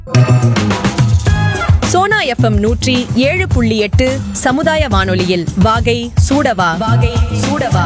Sona FM நூற்றி ஏழு புள்ளி எட்டு சமுதாய வானொலியில் வாகை சூடவா வாகை சூடவா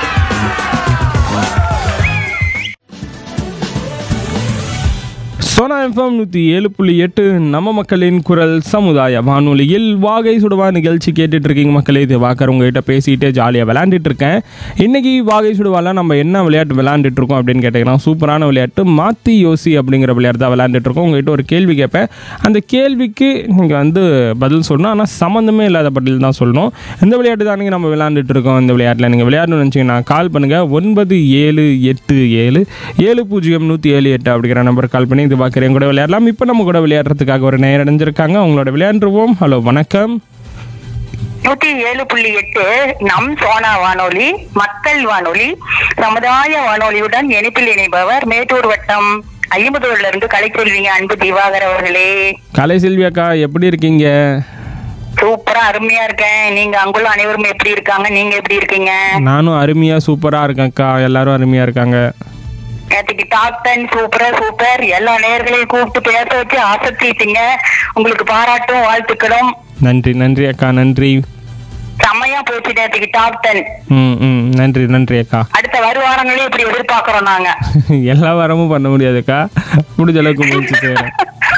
சோனா எஃப்எம் நூற்றி ஏழு புள்ளி எட்டு நம்ம மக்களின் குரல் சமுதாய வானொலியில் வாகை சுடுவா நிகழ்ச்சி கேட்டுட்டு இருக்கீங்க மக்களே இது வாக்கர் உங்ககிட்ட பேசிட்டு ஜாலியாக விளையாண்டுட்டு இருக்கேன் இன்னைக்கு வாகை சுடுவால நம்ம என்ன விளையாட்டு விளையாண்டுட்டு இருக்கோம் அப்படின்னு கேட்டிங்கன்னா சூப்பரான விளையாட்டு மாத்தி யோசி அப்படிங்கிற விளையாட்டு தான் விளையாண்டுட்டு இருக்கோம் உங்ககிட்ட ஒரு கேள்வி கேட்பேன் அந்த கேள்விக்கு நீங்கள் வந்து பதில் சொல்லணும் ஆனால் சம்மந்தமே இல்லாத பதில் தான் சொல்லணும் இந்த விளையாட்டு தான் நம்ம விளையாண்டுட்டு இருக்கோம் இந்த விளையாட்டில் நீங்கள் விளையாடணும்னு நினச்சிங்கன்னா கால் பண்ணுங்கள் ஒன்பது ஏழு எட்டு ஏழு ஏழு பூஜ்ஜியம் நூற்றி ஏழு எட்டு அப்படிங்கிற நம்பர் கால் பண்ணி இது பார்க்குறேன் கூட விளையாடலாம் இப்போ நம்ம கூட விளையாடுறதுக்காக ஒரு நேரம் அடைஞ்சிருக்காங்க அவங்களோட விளையாண்டுருவோம் ஹலோ வணக்கம் நூத்தி ஏழு புள்ளி எட்டு நம் சோனா வானொலி மக்கள் வானொலி சமுதாய வானொலியுடன் இணைப்பில் இணைப்பவர் மேட்டூர் வட்டம் ஐம்பதூர்ல இருந்து கலைச்செல்விங்க அன்பு திவாகர் அவர்களே கலை செல்வி அக்கா எப்படி இருக்கீங்க சூப்பரா அருமையா இருக்கேன் நீங்க அங்குள்ள அனைவரும் எப்படி இருக்காங்க நீங்க எப்படி இருக்கீங்க நானும் அருமையாக சூப்பராக இருக்கேன் அக்கா எல்லாரும் அருமையாக இருக்காங்க நேற்றுக்கு டாப் டென் சூப்பரா சூப்பர் எல்லா நேர்களையும் கூப்பிட்டு பேச வச்சு ஆசத்திட்டீங்க உங்களுக்கு பாராட்டும் வாழ்த்துக்களும் நன்றி நன்றி அக்கா நன்றி செம்மையா போச்சு நேற்றுக்கு டாப் டென் ம் ம் நன்றி நன்றி அக்கா அடுத்த வருவாரங்களையும் இப்படி எதிர்பார்க்கிறோம் நாங்க எல்லா வாரமும் பண்ண முடியாதுக்கா முடிஞ்ச அளவுக்கு முயற்சி செய்கிறேன்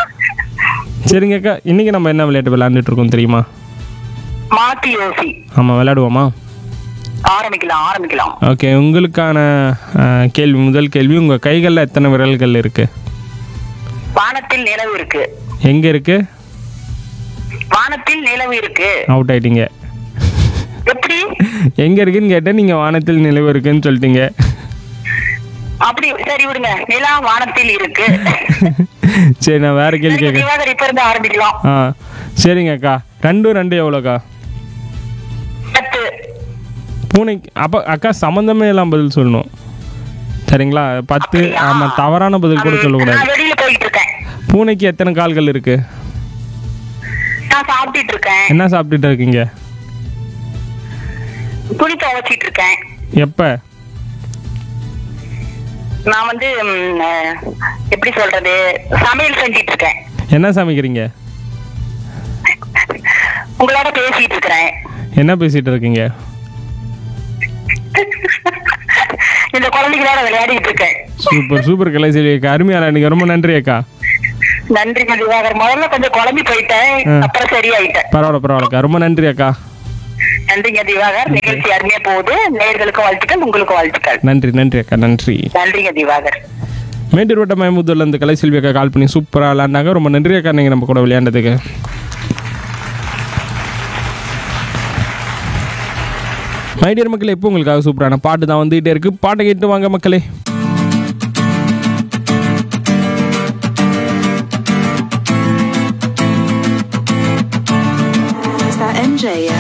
சரிங்க அக்கா இன்றைக்கி நம்ம என்ன விளையாட்டு விளையாண்டுட்டு இருக்கோம் தெரியுமா மாத்தி யோசி ஆமாம் விளையாடுவோமா ஆரம்பிக்கலாம் ஆரம்பிக்கலாம் ஓகே உங்களுக்கான அஹ், கேள்வி முதல் கேள்வி உங்கள் கைகளில் எத்தனை விரல்கள் இருக்குது வானத்தில் நிலவு இருக்கு எங்கே இருக்குது வானத்தில் நிலவு இருக்கு அவுட் ஆயிட்டீங்க எப்படி எங்கே இருக்குன்னு கேட்டேன் நீங்கள் வானத்தில் நிலவு இருக்குன்னு சொல்லிட்டீங்க அப்படி சரி விடுங்க நிலா வானத்தில் இருக்கு சரி நான் வேறு கேள்வி கேட்குறேன் திவாகர் இப்ப இருந்து ஆரம்பிக்கலாம் ஆ சரிங்க அக்கா ரெண்டும் ரெண்டு எவ்வளோக்கா பத்து பூனைக்கு அப்போ அக்கா சம்மந்தமே எல்லாம் பதில் சொல்லணும் சரிங்களா பத்து ஆமாம் தவறான பதில் கூட சொல்லக்கூடாது நான் வெளியில போயிட்டு இருக்கேன் பூனைக்கு எத்தனை கால்கள் இருக்குது நான் சாப்பிட்டுட்டு இருக்கேன் என்ன சாப்பிட்டுட்டு இருக்கீங்க துணி துவைச்சிட்டு இருக்கேன் எப்போ நான் வந்து ம், அஹ், எப்படி சொல்றது சமையல் செஞ்சிட்டு இருக்கேன் என்ன சமைக்கிறீங்க உங்களோட பேசிட்டு இருக்கிறேன் என்ன பேசிகிட்டு இருக்கீங்க இந்த குழந்தைகளோட விளையாடிட்டு இருக்கேன் சூப்பர் சூப்பர் கலை செல்வி அக்கா அருமையான நீங்கள் ரொம்ப நன்றி அக்கா நன்றிங்க திவாகர் முதல்ல கொஞ்சம் குழம்பி போயிட்டேன் ஆ. அப்புறம் சரியாயிட்டேன் பரவாயில்ல பரவாயில்லக்கா ரொம்ப நன்றி அக்கா நன்றிங்க திவாகர் நிகழ்ச்சி அருமையா போகுது நேர்களுக்கும் வாழ்த்துக்கள் உங்களுக்கும் வாழ்த்துக்கள் நன்றி நன்றி அக்கா நன்றி நன்றிங்க திவாகர் மேட்டூர் வட்ட மயமுத்தூர்ல இருந்து கலை செல்வி அக்கா கால் பண்ணி சூப்பராக விளையாண்டாங்க ரொம்ப நன்றி அக்கா நீங்கள் நம்ம கூட விளையாண்டதுக்கு மைடியர் மக்களே இப்போ உங்களுக்காக சூப்பரான பாட்டு தான் வந்துகிட்டே இருக்கு பாட்டை கேட்டு வாங்க மக்களே Is that MJ? Yeah.